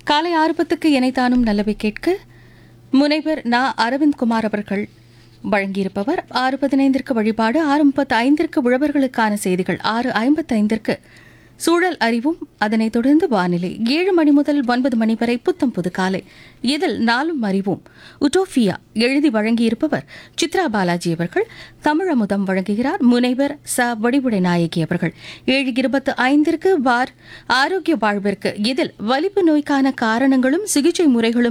காலை ஆறு பத்துக்கு இணைத்தானும் நல்லவை கேட்க முனைவர் நா அரவிந்த் குமார் அவர்கள் வழங்கியிருப்பவர் ஆறு பதினைந்திற்கு வழிபாடு ஆறு முப்பத்து ஐந்திற்கு உழவர்களுக்கான செய்திகள் ஆறு ஐம்பத்தைந்திற்கு சூழல் அறிவும் அதனைத் தொடர்ந்து வானிலை ஏழு மணி முதல் ஒன்பது மணி வரை புத்தம் புது காலை இதில் நாளும் அறிவும் உட்டோஃபியா எழுதி வழங்கியிருப்பவர் சித்ரா பாலாஜி அவர்கள் தமிழமுதம் வழங்குகிறார் முனைவர் ச வடிவுடை நாயகி அவர்கள் ஏழு இருபத்து ஐந்திற்கு வார் ஆரோக்கிய வாழ்விற்கு இதில் வலிப்பு நோய்க்கான காரணங்களும் சிகிச்சை முறைகளும்